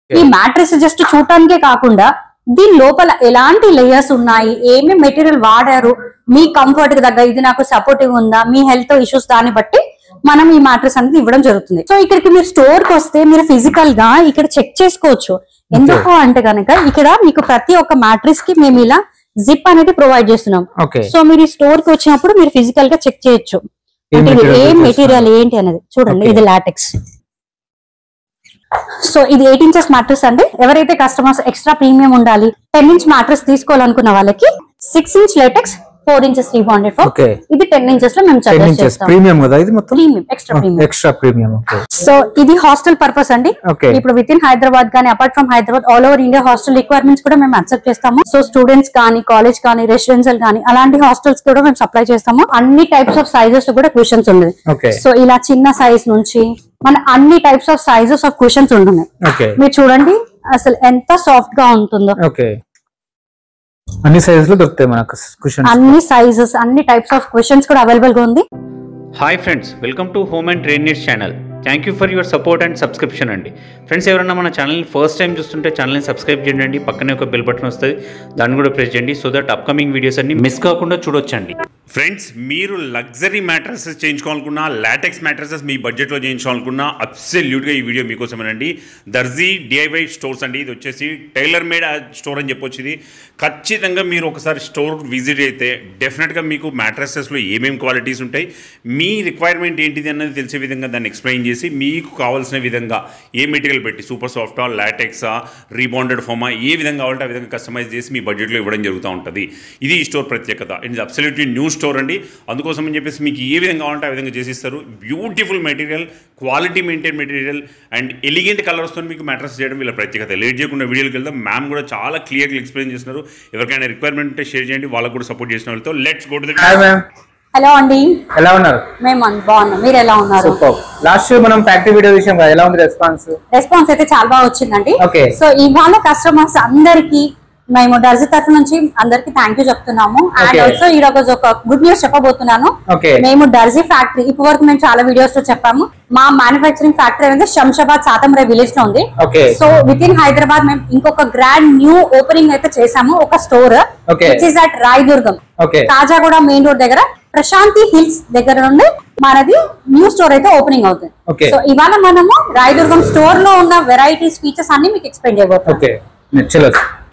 ఈ mattress just చూడటానికే కాకుండా దీని లోపల ఎలాంటి లేయర్స్ ఉన్నాయి ఏమి మెటీరియల్ వాడారు మీ కంఫర్ట్ కి తగ్గ ఇది నాకు సపోర్టివ్ ఉందా మీ హెల్త్ ఇష్యూస్ దాన్ని బట్టి మనం ఈ మ్యాట్రెస్ అనేది ఇవ్వడం జరుగుతుంది సో ఇక్కడికి మీరు స్టోర్ కి వస్తే మీరు ఫిజికల్ గా ఇక్కడ చెక్ చేసుకోవచ్చు ఎందుకు అంటే కనుక ఇక్కడ మీకు ప్రతి ఒక్క మ్యాట్రెస్ కి మేము ఇలా జిప్ అనేది ప్రొవైడ్ చేస్తున్నాం ఓకే సో మీరు ఈ స్టోర్ కి వచ్చినప్పుడు మీరు ఫిజికల్ గా చెక్ చేయొచ్చు ఏం అంటే ఇది material ఏ use మెటీరియల్ ఏంటి అనేది చూడండి Okay. ఇది లాటెక్స్ సో ఇది ఎయిట్ ఇంచెస్ మ్యాట్రెస్ అండి ఎవరైతే కస్టమర్స్ ఎక్స్ట్రా ప్రీమియం ఉండాలి టెన్ ఇంచ్ మ్యాట్రెస్ తీసుకోవాలనుకున్న వాళ్ళకి six inch latex four inches three hundred four okay ఇది టెన్ ఇంచెస్ లో మేము టెన్ సజెస్ట్ ఇంచెస్ చేస్తాం ప్రీమియం కదా ఇది మొత్తం premium extra premium extra premium okay so ఇది హాస్టల్ పర్పస్ అండి ఓకే ఇప్పుడు విత్ ఇన్ హైదరాబాద్ కానీ apart from Hyderabad all over India hostel requirements కూడా మేము అక్సెప్ట్ చేస్తాము సో స్టూడెంట్స్ కానీ కాలేజ్ కానీ రెసిడెన్షియల్ కానీ అలాంటి హాస్టల్స్ కూడా మేము సప్లై చేస్తాము అన్ని టైప్స్ ఆఫ్ సైజెస్ కూడా క్వశ్చన్స్ ఉంది ఓకే సో ఇలా చిన్న సైజ్ నుంచి మన అన్ని types of sizes of questions ఉంటున్నాయి ఓకే మీరు చూడండి అసలు ఎంత సాఫ్ట్ గా ఉంటుందో ఓకే అన్ని సైజులు దొరుకుతాయి మనకు కుషన్ అన్ని సైజెస్ అన్ని టైప్స్ ఆఫ్ క్వశ్చన్స్ కూడా అవైలబుల్ గా ఉంది hi friends welcome to home and train needs channel thank you for your support and subscription అండి ఫ్రెండ్స్ ఎవరైనా మన ఛానల్ని ఫస్ట్ టైం చూస్తుంటే ఛానల్ని సబ్స్క్రైబ్ చేయండి పక్కనే ఒక బెల్ బటన్ వస్తుంది దాన్ని కూడా ప్రెస్ చేయండి సో దట్ అప్కమింగ్ వీడియోస్ అన్ని మిస్ కాకుండా చూడొచ్చండి ఫ్రెండ్స్ మీరు లగ్జరీ మ్యాట్రసెస్ చేయించుకోవాలనుకున్నా లాటెక్స్ మ్యాట్రసెస్ మీ బడ్జెట్లో చేయించుకోవాలనుకున్నా అబ్సల్యూట్గా ఈ వీడియో మీకోసమేనండి దర్జీ డిఐవై స్టోర్స్ అండి ఇది వచ్చేసి టైలర్ మేడ్ స్టోర్ అని చెప్పొచ్చు ఇది ఖచ్చితంగా మీరు ఒకసారి స్టోర్ విజిట్ అయితే డెఫినెట్గా మీకు మ్యాట్రసెస్లో ఏమేమి క్వాలిటీస్ ఉంటాయి మీ రిక్వైర్మెంట్ ఏంటిది అన్నది తెలిసే విధంగా దాన్ని ఎక్స్ప్లెయిన్ చేసి మీకు కావాల్సిన విధంగా ఏ మెటీరియల్ పెట్టి సూపర్ సాఫ్టా లాటెక్సా రీబాండెడ్ ఫోమా ఏ విధంగా కావాలంటే ఆ విధంగా కస్టమైజ్ చేసి మీ బడ్జెట్లో ఇవ్వడం జరుగుతూ ఉంటుంది ఇది ఈ స్టోర్ ప్రత్యేకత ఇది అబ్సల్యూట్లీ న్యూ స్టోర్ అండి అందుకోసం అని చెప్పేసి మీకు ఏ విధంగా కావాలంటే ఆ విధంగా చేసిస్తారు beautiful material quality maintain material and elegant కలర్స్తో మీకు మ్యాట్రస్ చేయడం వీళ్ళ ప్రత్యేకత లేట్ చేయకుండా వీడియోకి వెళ్దాం మ్యామ్ కూడా చాలా క్లియర్గా ఎక్స్ప్లెయిన్ చేస్తున్నారు ఎవరికైనా రిక్వైర్మెంట్ ఉంటే షేర్ చేయండి వాళ్ళకు కూడా సపోర్ట్ చేసిన వాళ్ళతో let's go to hi ma'am hello అండి ఎలా ఉన్నారు మేము అన్- బాగున్నాం మీరు ఎలా ఉన్నారు సూపర్ లాస్ట్ మనం ఫ్యాక్టరీ వీడియో చూసాం కదా ఎలా ఉంది రెస్పాన్స్ రెస్పాన్స్ అయితే చాలా బాగా వచ్చిందండి Okay. సో ఇవాళ కస్టమర్స్ అందరికి మేము డర్జీ తరఫు నుంచి అందరికి థ్యాంక్ యూ చెప్తున్నాము అండ్ Okay. ఆల్సో ఈ రోజు ఒక గుడ్ న్యూస్ చెప్పబోతున్నాను Okay. మేము డర్జీ ఫ్యాక్టరీ ఇప్పటి వరకు మేము చాలా వీడియోస్ లో చెప్పాము మా మ్యానుఫ్యాక్చరింగ్ ఫ్యాక్టరీ అనేది శంషాబాద్ సాతంరే విలేజ్ లో ఉంది Okay. So with in Hyderabad మేము ఇంకొక గ్రాండ్ న్యూ ఓపెనింగ్ అయితే చేసాము ఒక store Okay. Which is at Rayadurgam okay Khajaguda main road దగ్గర ప్రశాంతి హిల్స్ దగ్గర నుండి మనది న్యూ స్టోర్ అయితే ఓపెనింగ్ అవుతుంది Okay. సో ఇవాళ మనము రాయదుర్గం స్టోర్ లో ఉన్న వెరైటీస్ ఫీచర్స్ అన్ని మీకు ఎక్స్ప్లెయిన్ చేయబోతున్నాం ఓకే చలో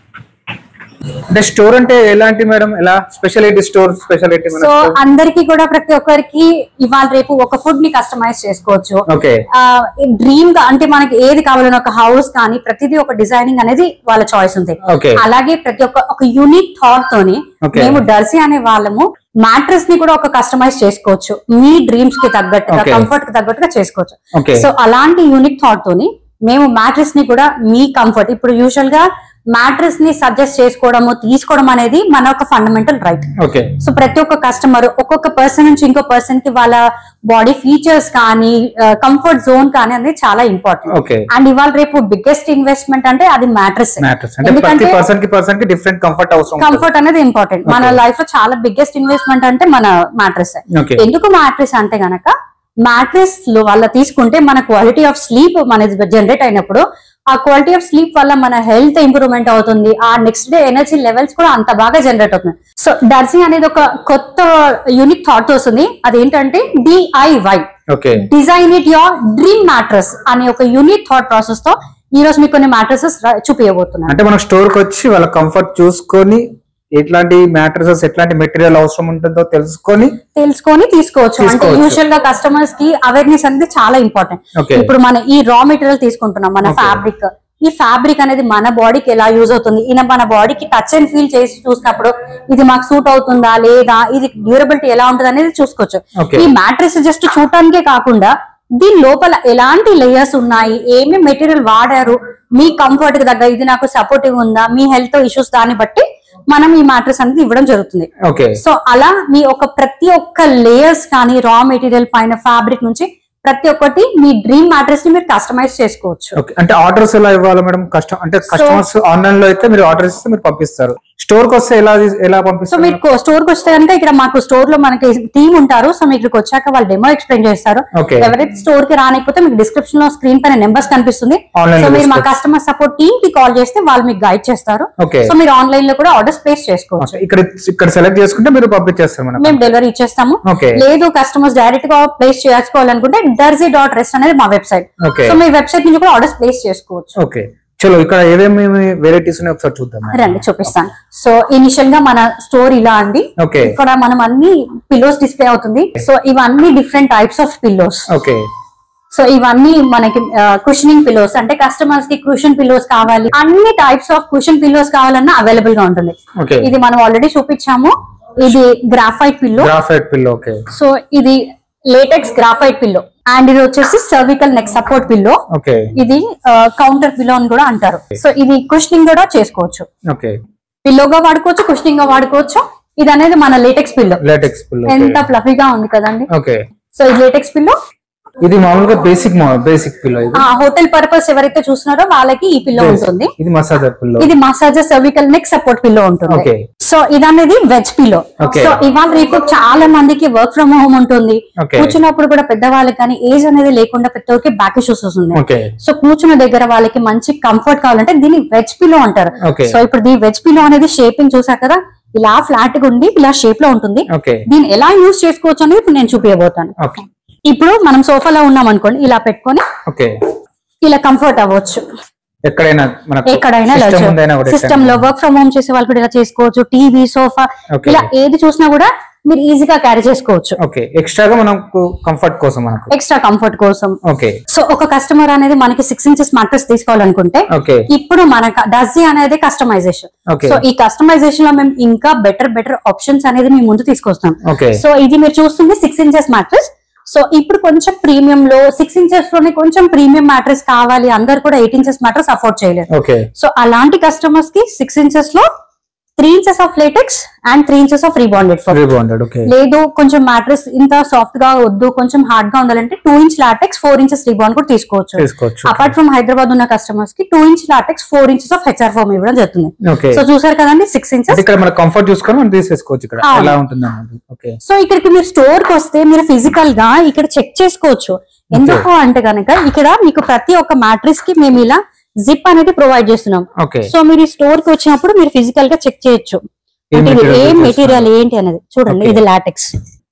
అంటే స్టోర్ అంటే ఎలాంటి మేడం ఎలా స్పెషాలిటీ స్టోర్ స్పెషాలిటీ సో అందరికి కూడా ప్రతి ఒక్కరికి ఇవాళ రేపు ఒక ఫుడ్ ని కస్టమైజ్ చేసుకోవచ్చు ఓకే డ్రీమ్ గా అంటే మనకి ఏది కావాలన్నా ఒక హౌస్ కానీ ప్రతిదీ ఒక డిజైనింగ్ అనేది వాళ్ళ చాయిస్ ఉంది Okay. అలాగే ప్రతి ఒక్క ఒక యూనిక్ థాట్ తోని Okay. మేము డర్సీ అనే వాళ్ళము మ్యాట్రెస్ ని కూడా ఒక కస్టమైజ్ చేసుకోవచ్చు మీ డ్రీమ్స్ కి తగ్గట్టుగా Okay. కంఫర్ట్ కి తగ్గట్టుగా చేసుకోవచ్చు Okay. సో అలాంటి యూనిక్ థాట్ తోని మేము మ్యాట్రెస్ ని కూడా మీ కంఫర్ట్ ఇప్పుడు యూజువల్ గా మ్యాట్రెస్ ని సజెస్ట్ చేసుకోవడము తీసుకోవడం అనేది మన ఒక ఫండమెంటల్ రైట్ ఓకే సో ప్రతి ఒక్క కస్టమర్ ఒక్కొక్క పర్సన్ నుంచి ఇంకో పర్సన్ కి వాళ్ళ బాడీ ఫీచర్స్ కానీ కంఫర్ట్ జోన్ కానీ అనేది చాలా ఇంపార్టెంట్ Okay. అండ్ ఇవాళ రేపు బిగ్గెస్ట్ ఇన్వెస్ట్మెంట్ అంటే అది మ్యాట్రెస్ మ్యాటర్స్ అంటే ప్రతి పర్సన్ కి పర్సన్ కి డిఫరెంట్ కంఫర్ట్ అవసరం ఉంటుంది. కంఫర్ట్ అనేది ఇంపార్టెంట్ మన లైఫ్ లో చాలా బిగ్గెస్ట్ ఇన్వెస్ట్మెంట్ అంటే మన మ్యాట్రెస్ Okay. ఎందుకు మ్యాట్రెస్ అంటే గనక మ్యాట్రెస్ లో వల్ల తీసుకుంటే మన క్వాలిటీ ఆఫ్ స్లీప్ మనది జనరేట్ అయినప్పుడు ఆ క్వాలిటీ ఆఫ్ స్లీప్ వల్ల మన హెల్త్ ఇంప్రూవ్మెంట్ అవుతుంది ఆ నెక్స్ట్ డే ఎనర్జీ లెవెల్స్ కూడా అంత బాగా జనరేట్ అవుతుంది సో డర్సీ అనేది ఒక కొత్త యూనిక్ థాట్ వస్తుంది అదేంటంటే DIY okay design it your dream mattress అనే ఒక యూనిక్ థాట్ ప్రాసెస్ తో ఈ రోజు మీకు కొన్ని మ్యాట్రసెస్ చూపించబోతున్నాను అంటే మనం స్టోర్ కి వచ్చి వాళ్ళ కంఫర్ట్ చూసుకొని ఎట్లాంటి మ్యాట్రసెస్ ఎట్లాంటి మెటీరియల్ అవసరం ఉంటుందో తెలుసుకొని తెలుసుకొని తీసుకోవచ్చు అంటే తీసుకోవచ్చు. యూజువల్ గా కస్టమర్స్ కి అవేర్నెస్ అనేది చాలా ఇంపార్టెంట్ Okay. ఇప్పుడు మన ఈ రా మెటీరియల్ తీసుకుంటున్నాం మన Okay. ఫ్యాబ్రిక్ ఈ ఫ్యాబ్రిక్ అనేది మన బాడీకి ఎలా యూజ్ అవుతుంది ఈయన మన బాడీకి టచ్ అండ్ ఫీల్ చేసి చూసినప్పుడు ఇది మాకు సూట్ అవుతుందా లేదా ఇది డ్యూరబిలిటీ ఎలా ఉంటుంది అనేది చూసుకోవచ్చు Okay. ఈ మ్యాట్రెస్ జస్ట్ చూడటానికే కాకుండా దీని లోపల ఎలాంటి లేయర్స్ ఉన్నాయి ఏమి మెటీరియల్ వాడారు మీ కంఫర్ట్ కి తగ్గ ఇది నాకు సపోర్టివ్ ఉందా మీ హెల్త్ ఇష్యూస్ దాన్ని బట్టి మనం ఈ మ్యాట్రెస్ అనేది ఇవ్వడం జరుగుతుంది ఓకే సో అలా మీ ఒక ప్రతి ఒక్క లేయర్స్ కానీ రా మెటీరియల్ పైన ఫ్యాబ్రిక్ నుంచి ప్రతి ఒక్కటి మీ డ్రీమ్ మ్యాట్రెస్ ని మీరు కస్టమైజ్ చేసుకోవచ్చు ఓకే అంటే ఆర్డర్స్ ఎలా ఇవ్వాలి మేడం కస్టమ్ అంటే కస్టమర్స్ ఆన్లైన్ లో అయితే మీరు ఆర్డర్ ఇస్తే మీరు పంపిస్తారు స్టోర్ కి వస్తే ఎలా ఎలా సో పంపిస్తారు మీకు స్టోర్ కి వస్తే కనుక ఇక్కడ మాకు స్టోర్ లో మనకి టీమ్ ఉంటారు సో మీకు ఇక్కడికి వచ్చాక వాళ్ళు డెమో ఎక్స్ప్లెయిన్ చేస్తారు Okay. ఎవరైతే స్టోర్ కి రానికపోతే మీకు డిస్క్రిప్షన్ లో స్క్రీన్ పైన నెంబర్స్ కనిపిస్తుంది Online సో లో మీరు మా తీసుకోవచ్చు. కస్టమర్ సపోర్ట్ టీమ్ కి కాల్ చేస్తే వాళ్ళు మీకు గైడ్ చేస్తారు Okay. సో మీరు ఆన్లైన్ లో కూడా ఆర్డర్స్ ప్లేస్ చేసుకోవచ్చు ఇక్కడ ఇక్కడ సెలెక్ట్ చేసుకుంటే మీరు పంపించేస్తారు మనకు మేము డెలివరీ ఇచ్చేస్తాము Okay. లేదు కస్టమర్స్ డైరెక్ట్ గా ప్లేస్ చేసుకోవాలనుకుంటే దర్జీ డాట్ రెస్ట్ అనేది మా వెబ్సైట్ Okay. సో మీ వెబ్సైట్ నుంచి కూడా ఆర్డర్స్ ప్లేస్ చేసుకోవచ్చు ఓకే చలో ఇక్కడ ఏమేమి వెరైటీస్ ఉన్నాయో ఒకసారి చూద్దాం రండి చూపిస్తాను సో ఇనిషియల్ గా మన స్టోర్ ఇలా అండి Okay. ఇక్కడ మనం అన్ని పిల్లోస్ డిస్ప్లే అవుతుంది సో ఇవన్నీ different types of pillows okay so ఇవన్నీ మనకి కుషనింగ్ పిల్లోస్ అంటే కస్టమర్స్ కి కుషన్ పిల్లోస్ కావాలి అన్ని టైప్స్ ఆఫ్ కుషన్ పిల్లోస్ కావాలన్నా అవైలబుల్ గా ఉంటుంది Okay. ఇది మనం ఆల్రెడీ చూపించాము ఇది graphite pillow graphite pill okay so ఇది లేటెక్స్ గ్రాఫైట్ పిల్లో అండ్ ఇది వచ్చేసి cervical neck support pillow okay ఇది కౌంటర్ పిల్లో అని కూడా అంటారు సో ఇది కుషనింగ్ కూడా చేసుకోవచ్చు ఓకే పిల్లోగా వాడుకోవచ్చు కుషనింగ్ గా వాడుకోవచ్చు ఇది అనేది మన లేటెక్స్ పిల్లో లేటెక్స్ పిల్ ఎంత ఫ్లఫీగా ఉంది కదండి ఓకే సో ఇది లేటెక్స్ పిల్లో ఇది మామూలుగా బేసిక్ బేసిక్ పిల్ ఇది ఆ హోటల్ పర్పస్ ఎవరైతే చూస్తున్నారో వాళ్ళకి ఈ పిల్లో ఉంటుంది ఇది మసాజర్ పిల్ ఇది massage cervical neck support pillow ఉంటుంది Okay. సో ఇది అనేది వెజ్ పిల్లో Okay. సో ఇవాళ రేపు చాలా మందికి వర్క్ ఫ్రమ్ హోమ్ ఉంటుంది Okay. కూర్చున్నప్పుడు కూడా పెద్దవాళ్ళకి కానీ ఏజ్ అనేది లేకుండా పెద్దవాళ్ళకి బ్యాక్ ఇష్యూస్ వస్తుంది ఓకే సో కూర్చున్న దగ్గర వాళ్ళకి మంచి కంఫర్ట్ కావాలంటే దీన్ని వెజ్ పిల్లో అంటారు Okay. సో ఇప్పుడు దీని వెజ్ పిల్లో అనేది షేపింగ్ చూసా కదా ఇలా ఫ్లాట్ గా ఉండి ఇలా షేప్ లో ఉంటుంది ఓకే దీన్ని ఎలా యూజ్ చేసుకోవచ్చు అనేది ఇప్పుడు నేను చూపించబోతాను ఓకే ఇప్పుడు మనం సోఫాలో ఉన్నాం అనుకోండి ఇలా పెట్టుకొని ఓకే ఇలా కంఫర్ట్ అవ్వచ్చు ఎక్కడైనా మనకు ఎక్కడైనా system ఉందైనా కూడా సిస్టమ్ లో వర్క్ ఫ్రమ్ హోమ్ చేసే వాళ్ళు కూడా ఇలా చేసుకోవచ్చు టీవీ సోఫా Okay. ఇలా ఏది చూసినా కూడా మీరు ఈజీగా క్యారీ చేసుకోవచ్చు ఓకే ఎక్స్ట్రాగా మనకు కంఫర్ట్ కోసం మనకు ఎక్స్ట్రా కంఫర్ట్ కోసం ఓకే సో ఒక కస్టమర్ అనేది మనకి సిక్స్ ఇంచెస్ మ్యాట్రెస్ తీసుకోవాలనుకుంటే ఓకే ఇప్పుడు మన డజీ అనేది కస్టమైజేషన్ Okay. సో ఈ కస్టమైజేషన్ లో మేము ఇంకా బెటర్ బెటర్ ఆప్షన్స్ అనేది మేము ముందు తీసుకొస్తాం ఓకే సో ఇది మీరు చూస్తుంది సిక్స్ ఇంచెస్ మ్యాట్రెస్ సో ఇప్పుడు కొంచెం ప్రీమియం లో సిక్స్ ఇంచెస్ లోనే కొంచెం ప్రీమియం మ్యాట్రెస్ కావాలి అందరు కూడా ఎయిట్ ఇంచెస్ మ్యాట్రెస్ అఫోర్డ్ చేయలేరు ఓకే సో అలాంటి కస్టమర్స్ కి సిక్స్ ఇంచెస్ లో three inches of latex and three inches of rebonded for three bonded okay లేదు కొంచెం మ్యాట్రెస్ ఇంత సాఫ్ట్ గా వద్దు కొంచెం హార్డ్ గా ఉండాలంటే two inch latex four inches rebond కూడా తీసుకోవచ్చు తీసుకోవచ్చు అపార్ట్ ఫ్రమ్ హైదరాబాద్ ఉన్న కస్టమర్స్ కి two inch latex four inches of HR foam ఇవ్వడం జరుగుతుంది ఓకే సో చూసారు కదండి సిక్స్ ఇంచెస్ ఇక్కడ మన కంఫర్ట్ చూసుకొని మనం తీసేసుకోవచ్చు ఇక్కడ అవును. ఎలా ఉంటుంది అన్నది ఓకే సో ఇక్కడికి మీరు స్టోర్ కి వస్తే మీరు ఫిజికల్ గా ఇక్కడ చెక్ చేసుకోవచ్చు ఎందుకు అంటే కనుక ఇక్కడ మీకు ప్రతి ఒక్క మ్యాట్రిక్స్ కి మేము ఇలా జిప్ అనేది ప్రొవైడ్ చేస్తున్నాం ఓకే సో మీరు ఈ స్టోర్ కి వచ్చినప్పుడు మీరు ఫిజికల్ గా చెక్ చేయొచ్చు ఏం అంటే ఇది material ఏం use మెటీరియల్ ఏంటి అనేది చూడండి Okay. ఇది లాటెక్స్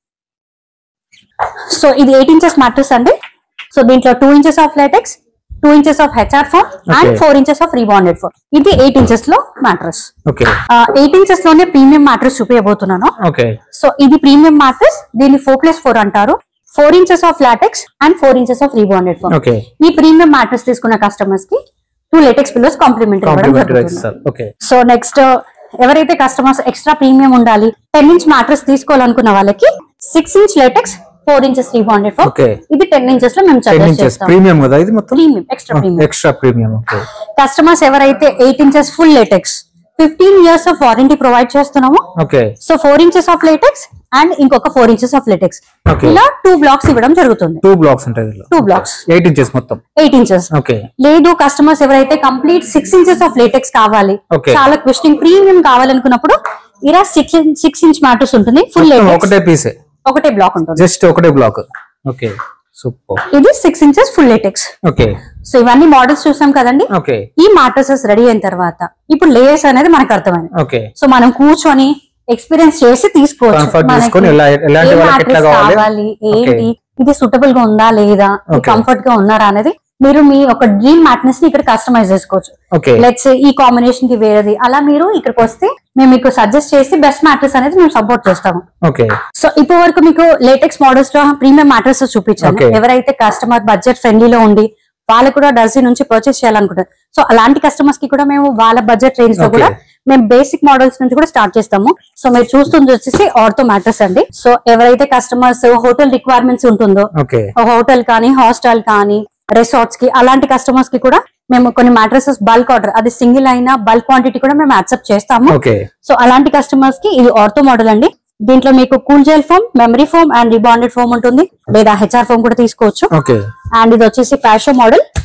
సో ఇది ఎయిట్ ఇంచెస్ మ్యాట్రిక్స్ అండి సో దీంట్లో two inches of latex two inches of HR foam and Okay. Four inches of rebonded foam ఇది ఎయిట్ ఇంచెస్ లో మ్యాట్రస్ ఓకే ఎయిట్ ఇంచెస్ లోనే ప్రీమియం మ్యాట్రస్ చూపించబోతున్నాను okay so ఇది premium mattress దీన్ని four plus four అంటారు four inches of latex and four inches of rebonded foam okay ఈ premium mattress తీసుకున్న customers కి టూ లేటెక్స్ పిల్లోస్ కాంప్లిమెంటరీ ఇవ్వడం complimentary జరుగుతుంది ఇస్తారు ఓకే సో నెక్స్ట్ ఎవరైతే కస్టమర్స్ ఎక్స్ట్రా ప్రీమియం ఉండాలి టెన్ ఇంచ్ మ్యాట్రస్ తీసుకోవాలనుకున్న వాళ్ళకి six inch latex four inches rebonded foam Okay. ఇది టెన్ ఇంచెస్ లో మేము టెన్ సజెస్ట్ ఇంచెస్ చేస్తాం ప్రీమియం కదా ఇది మొత్తం premium extra premium extra premium okay customers ఎవరైతే eight inches full latex fifteen years of warranty provide చేస్తున్నాము okay so four inches of latex and ఇంకొక four inches of latex Okay. ఇలా two blocks ఇవ్వడం జరుగుతుంది two blocks ఉంటాయి ఇందులో two blocks eight inches మొత్తం eight inches okay లేదు customers ఎవరైతే complete six inches of latex కావాలి Okay. చాలా క్వశ్చనింగ్ ప్రీమియం కావాలనుకున్నప్పుడు ఇలా సిక్స్ సిక్స్ ఇంచ్ మ్యాటర్స్ ఉంటుంది ఫుల్ మొత్తం లేటెక్స్ ఒకటే పీసే ఒకటే బ్లాక్ ఉంటుంది జస్ట్ ఒకటే బ్లాక్ ఓకే సూపర్ ఇది six inches full latex okay so ఇవన్నీ మోడల్స్ చూసాం కదండి ఓకే ఈ మాట్రసెస్ రెడీ అయిన తర్వాత ఇప్పుడు లేయర్స్ అనేది మనకు అర్థమైంది ఓకే సో మనం కూర్చొని ఎక్స్పీరియన్స్ చేసి తీసుకోవచ్చు Comfort మనకి తీసుకొని ఎలా- ఎలాంటి ఏ వాళ్ళకి ఎట్లా mattress కావాలి? కావాలి Okay. ఏంటి ఇది సూటబుల్ గా ఉందా లేదా Okay. కంఫర్ట్ గా ఉన్నారా అనేది మీరు మీ ఒక డ్రీమ్ మ్యాట్నెస్ ని ఇక్కడ కస్టమైజ్ చేసుకోవచ్చు ఓకే లెట్స్ ఈ కాంబినేషన్ కి వేరేది అలా మీరు ఇక్కడికి వస్తే మేము మీకు సజెస్ట్ చేసి బెస్ట్ మ్యాట్రెస్ అనేది మేము సపోర్ట్ చేస్తాము ఓకే సో ఇప్పటి వరకు మీకు లేటెక్స్ మోడల్స్ లో ప్రీమియం మ్యాట్రెస్ చూపించాను Okay. ఎవరైతే కస్టమర్ బడ్జెట్ ఫ్రెండ్లీలో ఉండి వాళ్ళకు కూడా డర్జీ నుంచి పర్చేస్ చేయాలనుకుంటారు సో అలాంటి కస్టమర్స్ కి కూడా మేము వాళ్ళ బడ్జెట్ రేంజ్ లో Okay. కూడా మేము బేసిక్ మోడల్స్ నుంచి కూడా స్టార్ట్ చేస్తాము సో మీరు చూస్తుంది వచ్చేసి ఆర్థో మ్యాట్రెస్ అండి సో ఎవరైతే కస్టమర్స్ హోటల్ రిక్వైర్మెంట్స్ ఉంటుందో ఓకే హోటల్ కానీ హాస్టల్ కానీ రిసార్ట్స్ కి అలాంటి కస్టమర్స్ కి కూడా మేము కొన్ని మ్యాట్రసెస్ బల్క్ ఆర్డర్ అది సింగిల్ అయినా బల్క్ క్వాంటిటీ కూడా మేము యాక్సెప్ట్ చేస్తాము ఓకే సో అలాంటి కస్టమర్స్ కి ఇది ఆర్థో మోడల్ అండి దీంట్లో మీకు cool gel foam memory foam and rebonded foam ఉంటుంది లేదా హెచ్ఆర్ ఫోమ్ కూడా తీసుకోవచ్చు ఓకే అండ్ ఇది వచ్చేసి ప్యాషో మోడల్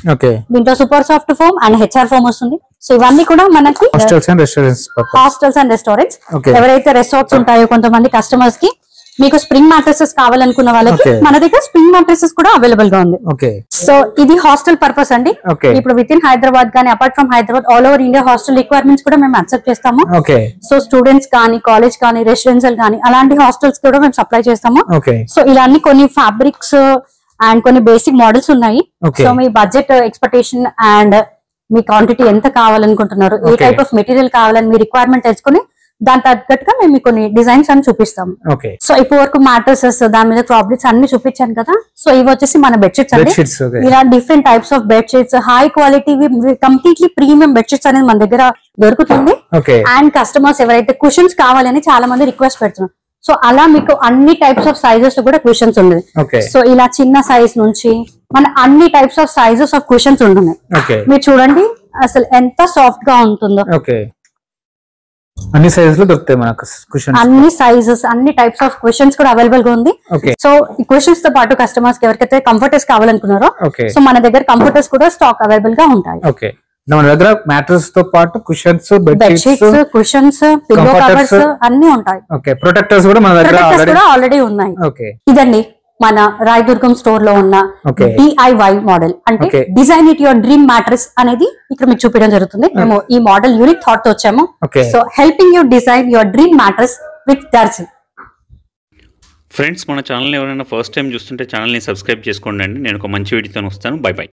ఓకే దీంట్లో super soft foam and HR foam వస్తుంది సో ఇవన్నీ కూడా మనకి hostels and restaurants hostels and restaurants Okay. ఎవరైతే రిసార్ట్స్ ఉంటాయో కొంతమంది కస్టమర్స్ కి మీకు స్ప్రింగ్ మ్యాట్రసెస్ కావాలనుకున్న వాళ్ళకి Okay. మన దగ్గర స్ప్రింగ్ మ్యాట్రసెస్ కూడా అవైలబుల్ గా ఉంది ఓకే సో ఇది హాస్టల్ పర్పస్ అండి Okay. ఇప్పుడు విత్ ఇన్ హైదరాబాద్ కానీ apart from Hyderabad all over India hostel requirements కూడా మేము అక్సెప్ట్ చేస్తాము ఓకే సో స్టూడెంట్స్ కానీ కాలేజ్ కానీ రెసిడెన్షియల్ కానీ అలాంటి హాస్టల్స్ కూడా మేము సప్లై చేస్తాము ఓకే సో ఇలా అన్ని కొన్ని ఫ్యాబ్రిక్స్ అండ్ కొన్ని బేసిక్ మోడల్స్ ఉన్నాయి Okay. సో మీ బడ్జెట్ ఎక్స్పెక్టేషన్ అండ్ మీ క్వాంటిటీ ఎంత కావాలనుకుంటున్నారు ఏ Okay. టైప్ ఆఫ్ మెటీరియల్ కావాలని మీ రిక్వైర్మెంట్ తెలుసుకుని దాని తగ్గట్టుగా మేము మీకు కొన్ని డిజైన్స్ అని చూపిస్తాము ఓకే సో ఇప్పటి వరకు మ్యాట్రసెస్ దాని మీద ప్రాబ్లమ్స్ అన్ని చూపించాను కదా సో ఇవి వచ్చేసి మన బెడ్షీట్స్ అండి బెడ్షీట్స్ ఓకే ఇలా different types of bedsheets high quality completely premium bedsheets అనేది మన దగ్గర దొరుకుతుంది ఓకే అండ్ కస్టమర్స్ ఎవరైతే క్వశ్చన్స్ కావాలని చాలా మంది రిక్వెస్ట్ పెడుతున్నారు సో అలా మీకు అన్ని టైప్స్ ఆఫ్ సైజెస్ లో కూడా క్వశ్చన్స్ ఉన్నాయి ఓకే సో ఇలా చిన్న సైజ్ నుంచి మన అన్ని types of sizes of questions ఉంటున్నాయి ఓకే మీరు చూడండి అసలు ఎంత సాఫ్ట్ గా ఉంటుందో ఓకే అన్ని సైజెస్ లో దొరుకుతాయి మనకు కుషన్ అన్ని సైజెస్ అన్ని టైప్స్ ఆఫ్ క్వశ్చన్స్ కూడా అవైలబుల్ గా ఉంది ఓకే సో ఈ క్వశ్చన్స్ తో పాటు కస్టమర్స్ కి ఎవరికైతే కంఫర్టర్స్ కావాలనుకున్నారో ఓకే సో మన దగ్గర కంఫర్టర్స్ కూడా స్టాక్ అవైలబుల్ గా ఉంటాయి ఓకే మన దగ్గర మ్యాట్రస్ తో పాటు cushions bedsheets bedsheets questions pillow Comforters. Covers అన్ని ఉంటాయి ఓకే ప్రొటెక్టర్స్ కూడా మన దగ్గర ప్రొటెక్టర్స్ ఆల్రెడీ కూడా ఆల్రెడీ ఉన్నాయి ఓకే ఇదండి మన రాయదుర్గం స్టోర్ లో ఉన్న Okay. డిఐవై మోడల్ అంటే Okay. Design it your dream mattress అనేది ఇక్కడ మీకు చూపించడం జరుగుతుంది మేము ఈ మోడల్ యూనిక్ థాట్ తో వచ్చాము Okay. So helping you design your dream mattress with Darji friends మన ఛానల్ ఎవరైనా ఫస్ట్ టైం చూస్తుంటే ఛానల్ని సబ్స్క్రైబ్ చేసుకోండి అండి నేను ఒక మంచి వీడియోతో వస్తాను బై బై